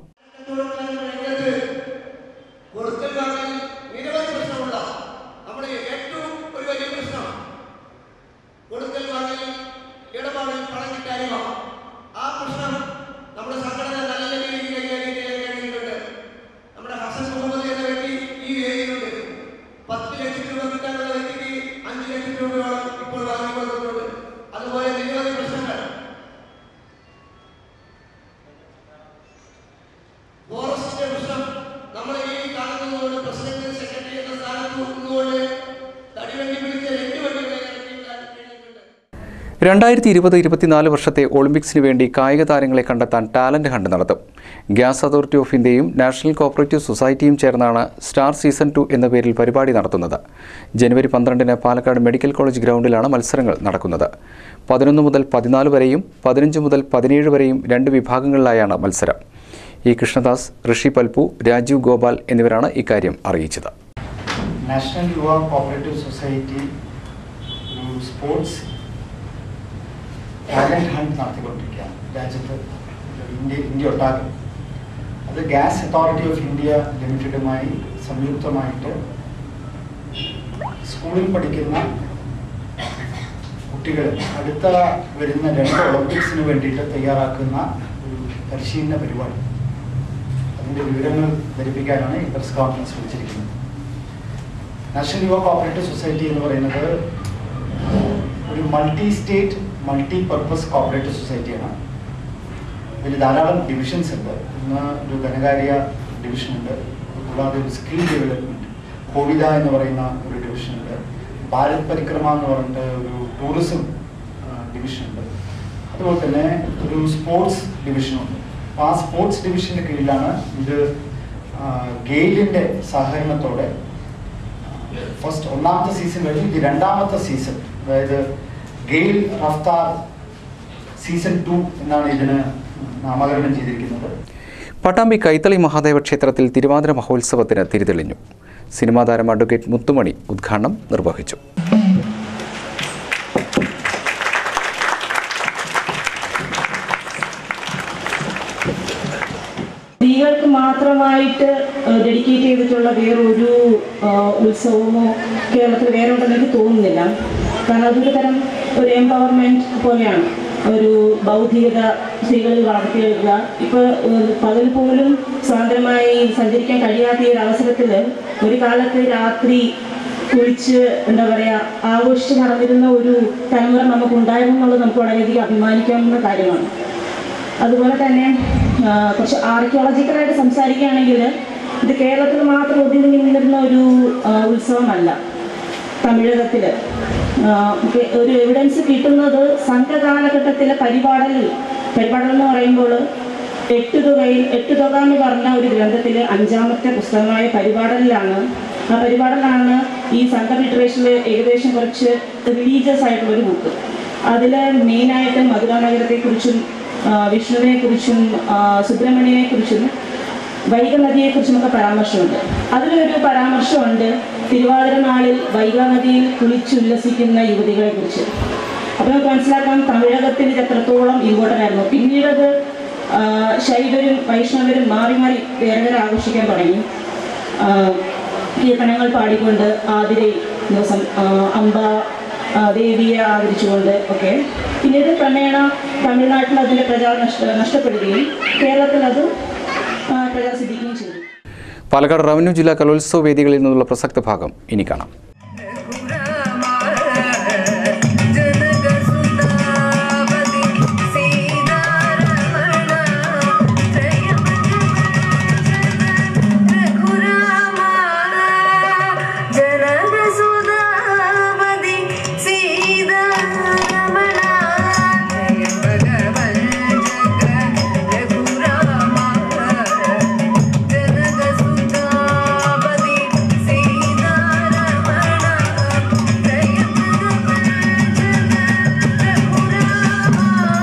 കൊടുക്കൽ വാങ്ങൽ നിരവധി പ്രശ്നമുള്ള നമ്മുടെ ഏറ്റവും ഒരു വലിയ പ്രശ്നം കൊടുക്കൽ വാങ്ങൽ ഇടപാടിൽ പണം കിട്ടായ്മ ആ പ്രശ്നം നമ്മുടെ സംഘടന നല്ല രീതിയിൽ കൈകാര്യം ചെയ്യാൻ കഴിഞ്ഞിട്ടുണ്ട് നമ്മുടെ ഹസൻ മുഹമ്മദ് എന്ന വ്യക്തി ഈ വേദിയിലുണ്ട് പത്ത് ലക്ഷം രൂപ കിട്ടാനുള്ള വ്യക്തിക്ക് അഞ്ച് ലക്ഷം രൂപയോളം ഇപ്പോൾ വാങ്ങിക്കൊണ്ടിട്ടുണ്ട് അതുപോലെ നിരവധി പ്രശ്നങ്ങൾ ഫോറസ്റ്റിന്റെ പ്രശ്നം നമ്മൾ ഈ കാണുന്നതുകൊണ്ട് പ്രസിഡന്റ് സെക്രട്ടറി എന്ന സ്ഥാനത്ത് നിന്നുകൊണ്ട് തടിവണ്ടി പിടിച്ച രണ്ട് വണ്ടികളെ ഇറക്കിയിട്ടാൽ രണ്ടായിരത്തി ഇരുപത് ഇരുപത്തിനാല് വർഷത്തെ ഒളിമ്പിക്സിന് വേണ്ടി കായിക താരങ്ങളെ കണ്ടെത്താൻ ടാലന്റ് ഹണ്ട് നടത്തും ഗ്യാസ് അതോറിറ്റി ഓഫ് ഇന്ത്യയും നാഷണൽ കോപ്പറേറ്റീവ് സൊസൈറ്റിയും ചേർന്നാണ് സ്റ്റാർ സീസൺ ടു എന്ന പേരിൽ പരിപാടി നടത്തുന്നത് ജനുവരി പന്ത്രണ്ടിന് പാലക്കാട് മെഡിക്കൽ കോളേജ് ഗ്രൗണ്ടിലാണ് മത്സരങ്ങൾ നടക്കുന്നത് പതിനൊന്ന് മുതൽ പതിനാല് വരെയും പതിനഞ്ച് മുതൽ പതിനേഴ് വരെയും രണ്ട് വിഭാഗങ്ങളിലായാണ് മത്സരം ഇ കൃഷ്ണദാസ് ഋഷി പൽപു രാജീവ് ഗോപാൽ എന്നിവരാണ് ഇക്കാര്യം അറിയിച്ചത് നാഷണൽ യുവ കോപ്പറേറ്റീവ് സൊസൈറ്റി ഒരു സ്പോർട്സ് ടാലന്റ് ഹണ്ട് നടത്തിക്കൊണ്ടിരിക്കുകയാണ് രാജ്യത്ത് ഇന്ത്യ ഇന്ത്യ ഒട്ടാകെ അത് ഗ്യാസ് അതോറിറ്റി ഓഫ് ഇന്ത്യ ലിമിറ്റഡുമായി സംയുക്തമായിട്ട് സ്കൂളിൽ പഠിക്കുന്ന കുട്ടികൾ അടുത്ത വരുന്ന രണ്ട് ഒളിമ്പിക്സിന് വേണ്ടിയിട്ട് തയ്യാറാക്കുന്ന ഒരു പരിശീലന പരിപാടി അതിൻ്റെ വിവരങ്ങൾ ധരിപ്പിക്കാനാണ് ഈ പ്രസ് കോൺഫറൻസ് വിളിച്ചിരിക്കുന്നത് നാഷണൽ യുവ കോപ്പറേറ്റീവ് സൊസൈറ്റി എന്ന് പറയുന്നത് ഒരു multi state multi purpose cooperative സൊസൈറ്റിയാണ് ഇതിൽ ധാരാളം ഡിവിഷൻസ് ഉണ്ട് ഇന്ന് ഒരു ധനകാര്യ ഡിവിഷൻ ഉണ്ട് കൂടാതെ ഒരു സ്കിൽ ഡെവലപ്മെന്റ് കോവിത എന്ന് പറയുന്ന ഒരു ഡിവിഷൻ ഉണ്ട് ഭാരത് പരിക്രമ എന്ന് പറഞ്ഞിട്ട് ഒരു ടൂറിസം ഡിവിഷൻ ഉണ്ട് അതുപോലെ തന്നെ ഒരു സ്പോർട്സ് ഡിവിഷനുണ്ട് അപ്പോൾ ആ സ്പോർട്സ് ഡിവിഷൻ്റെ കീഴിലാണ് ഇത് ആ, ഗെയിലിൻ്റെ സഹകരണത്തോടെ ഫസ്റ്റ് ഒന്നാമത്തെ സീസൺ കഴിഞ്ഞ് ഇത് രണ്ടാമത്തെ സീസൺ അതായത് ഗെയിൽ റഫ്താർ സീസൺ ടു എന്നാണ് ഇതിന് നാമകരണം ചെയ്തിരിക്കുന്നത് പട്ടാമ്പി കൈത്തളി മഹാദേവ ക്ഷേത്രത്തിൽ തിരുവാതിര മഹോത്സവത്തിന് തിരിതെളിഞ്ഞു സിനിമാ താരം അഡ്വക്കേറ്റ് മുത്തുമണി ഉദ്ഘാടനം നിർവഹിച്ചു സ്ത്രീകൾക്ക് മാത്രമായിട്ട് ഡെഡിക്കേറ്റ് ചെയ്തിട്ടുള്ള വേറൊരു ആ, ഉത്സവമോ കേരളത്തിൽ വേറെ ഉണ്ടെന്ന് എനിക്ക് തോന്നുന്നില്ല കാരണം അതൊരു തരം ഒരു എംപവർമെന്റ് പോലെയാണ് ഒരു ബൗദ്ധികത സ്ത്രീകളിൽ വളർത്തിയെടുക്കുക ഇപ്പൊ ഏഹ്, പകൽ പോലും സ്വതന്ത്രമായി സഞ്ചരിക്കാൻ കഴിയാത്ത ഈ ഒരു അവസരത്തിൽ ഒരു കാലത്ത് രാത്രി കുളിച്ച് എന്താ പറയാ ആഘോഷിച്ച് നടന്നിരുന്ന ഒരു തലമുറ നമുക്ക് ഉണ്ടായിരുന്നു എന്നുള്ളത് നമുക്ക് വളരെയധികം അഭിമാനിക്കാവുന്ന കാര്യമാണ് അതുപോലെ തന്നെ ആ, കുറച്ച് ആർക്കിയോളജിക്കലായിട്ട് സംസാരിക്കുകയാണെങ്കിൽ ഇത് കേരളത്തിൽ മാത്രം ഒതുങ്ങി നിന്നിരുന്ന ഒരു ആ, ഉത്സവമല്ല തമിഴകത്തിൽ ഒരു എവിഡൻസ് കിട്ടുന്നത് സംഘകാലഘട്ടത്തിലെ പരിപാടലിൽ പരിപാടൽ എന്ന് പറയുമ്പോൾ എട്ട് തുകയിൽ എട്ട് തുക എന്ന് പറഞ്ഞ ഒരു ഗ്രന്ഥത്തിലെ അഞ്ചാമത്തെ പുസ്തകമായ പരിപാടലിലാണ് ആ പരിപാടലാണ് ഈ സംഘ ലിറ്ററേച്ചറിൽ ഏകദേശം കുറച്ച് റിലീജിയസ് ആയിട്ടുള്ള ഒരു ബുക്ക് അതിൽ മെയിനായിട്ട് മധുരാനഗരത്തെക്കുറിച്ചും ആ, വിഷ്ണുവിനെക്കുറിച്ചും ആ, സുബ്രഹ്മണ്യനെക്കുറിച്ചും വൈഗനദിയെക്കുറിച്ചുമൊക്കെ പരാമർശമുണ്ട് അതിലൊരു പരാമർശമുണ്ട് തിരുവാതിര നാളിൽ വൈഗാനദിയിൽ കുളിച്ചുല്ലസിക്കുന്ന യുവതികളെക്കുറിച്ച് അപ്പോൾ നമുക്ക് മനസ്സിലാക്കാം തമിഴകത്തിൽ ഇത് എത്രത്തോളം ഇമ്പോർട്ടൻ്റ് ആയിരുന്നു പിന്നീട് അത് ആ, ശൈവരും വൈഷ്ണവരും മാറി മാറി വേറെ വേറെ ആഘോഷിക്കാൻ തുടങ്ങി ആ, കീർത്തനങ്ങൾ പാടിക്കൊണ്ട് ആതിരെ ദിവസം ആ, അമ്പ ആ, ദേവിയെ ആദരിച്ചുകൊണ്ട് ഒക്കെ പിന്നീട് ക്രമേണ തമിഴ്നാട്ടിൽ അതിൻ്റെ പ്രചാരം നഷ്ട നഷ്ടപ്പെടുകയും കേരളത്തിൽ അത് ആ, പ്രചാരസിദ്ധിക്കുകയും ചെയ്തു പാലക്കാട് റവന്യൂ ജില്ലാ കലോത്സവ വേദികളിൽ നിന്നുള്ള പ്രസക്ത ഭാഗം ഇനി കാണാം ജനകസുതാപതി സീതാരമണ ജയ ഭഗവൻ ജഗ രഘുരാമ ജനകസുതാപതി സീതാരമണ ജയ ഭഗവൻ ജഗ രഘുരാമ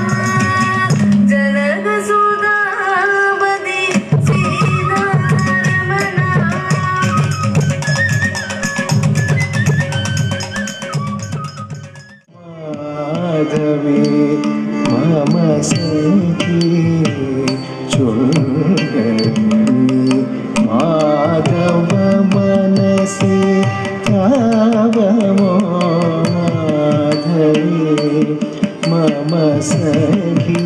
ജനകസുതാപതി സീതാരമണ മാധവേ മമ സഖി മാധവ മനസി താവമോ മാധവേ മമ സഖി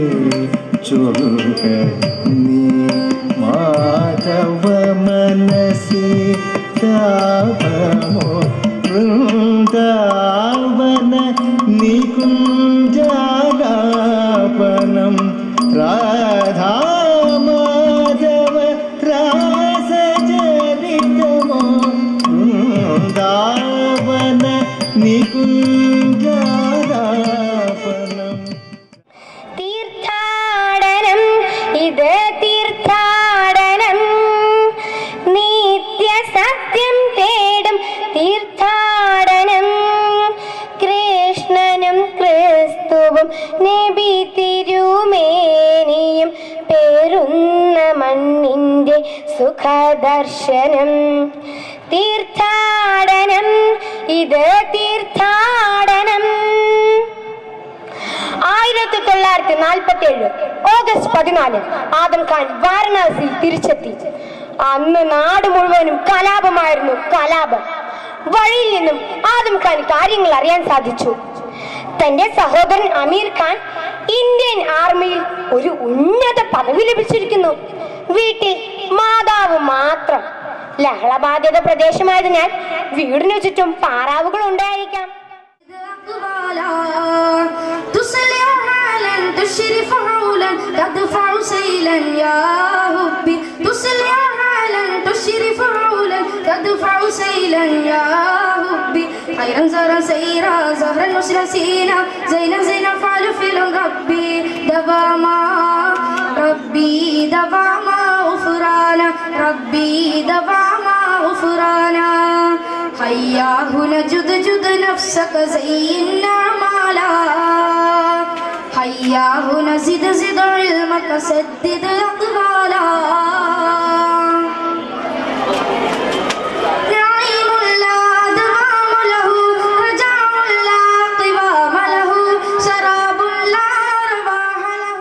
ചൊല്ലി മാധവ മനസി താവമോ വൃന്ദാവന നികുഞ്ചാലാപനം രാധാമാധവ രാസചരിതമോ വൃന്ദാവന നികുഞ്ചാലാപനം തീർത്ഥാടനം ഇത് തീർത്ഥാടനം നിത്യസത്യം തേടും തീർത്ഥാടനം കൃഷ്ണനും ക്രിസ്തുവും നബി തിരുമേനിയും പേറുന്ന മണ്ണിൻ്റെ സുഖദർശനം തീർത്ഥാടനം ഇത് തീർത്ഥാടനം ആയിരത്തി തൊള്ളായിരത്തി നാൽപ്പത്തി ഏഴ് ഓഗസ്റ്റ് പതിനാല് ആദം ഖാൻ വാരണാസി തിരിച്ചെത്തി അന്ന് നാട് മുഴുവനും കലാപമായിരുന്നു കലാപം വഴിയിൽ നിന്നും ആദം ഖാൻ കാര്യങ്ങൾ അറിയാൻ സാധിച്ചു തന്റെ സഹോദരൻ അമീർ ഖാൻ ഇന്ത്യൻ ആർമിയിൽ ഒരു ഉന്നത പദവി ലഭിച്ചിരിക്കുന്നു വീട്ടിൽ മാതാവ് മാത്രം ലഹളബാധിത പ്രദേശമായതിനാൽ വീടിനു ചുറ്റും പാറാവുകൾ ഉണ്ടായിരിക്കാം تصلي حالا تشرف حولا تدفع سيلا يا هبي تصلي حالا تشرف حولا تدفع سيلا يا هبي خيرا زرا سيرا زهرا نسرا سينا زينا زينا فعل فعل ربي دواما ربي دواما غفرانا ربي دواما غفرانا هياه نجد جد نفسك زينا مالا هياه نزد زد علمك سدد أقبالا نعيم لا دوام له رجاء لا قوام له شراب لا رواح له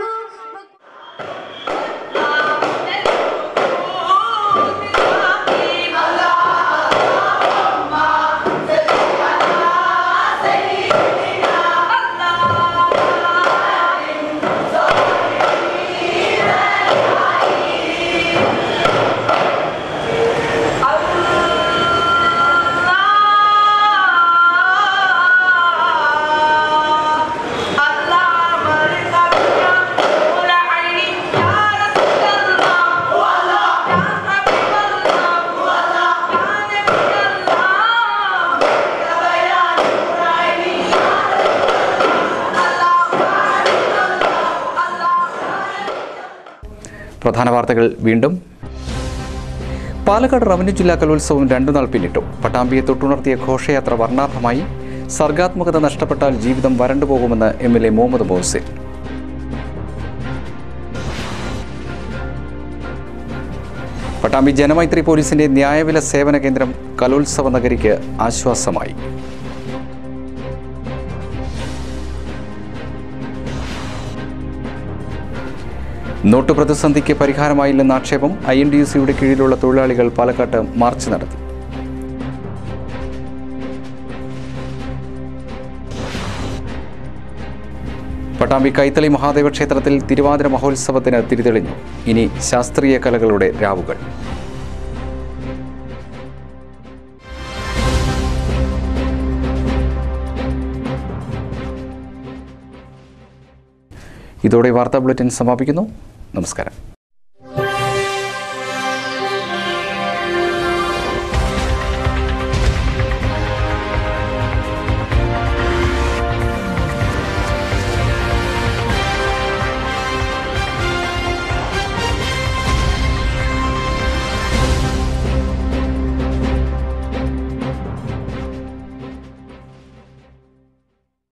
പ്രധാന വാർത്തകൾ വീണ്ടും പാലക്കാട് റവന്യൂ ജില്ലാ കലോത്സവം രണ്ടു നാൾ പിന്നിട്ടു പട്ടാമ്പിയെ തൊട്ടുണർത്തിയ ഘോഷയാത്ര വർണ്ണാഭമായി സർഗാത്മകത നഷ്ടപ്പെട്ടാൽ ജീവിതം വരണ്ടുപോകുമെന്ന് M L A Muhammad Mohsin Pattambi Janamaithri പോലീസിന്റെ ന്യായവില സേവന കേന്ദ്രം കലോത്സവ നഗരിക്ക് ആശ്വാസമായി നോട്ട് പ്രതിസന്ധിക്ക് പരിഹാരമായില്ലെന്ന ആക്ഷേപം ഐ എൻ ഡി യു സിയുടെ കീഴിലുള്ള തൊഴിലാളികൾ പാലക്കാട്ട് മാർച്ച് നടത്തി പട്ടാമ്പി കൈത്തളി മഹാദേവ ക്ഷേത്രത്തിൽ തിരുവാതിര മഹോത്സവത്തിന് തിരിതെളിഞ്ഞു ഇനി ശാസ്ത്രീയ കലകളുടെ രാവുകൾ ഇതോടെ വാർത്താ ബുള്ളറ്റിൻ സമാപിക്കുന്നു നമസ്കാരം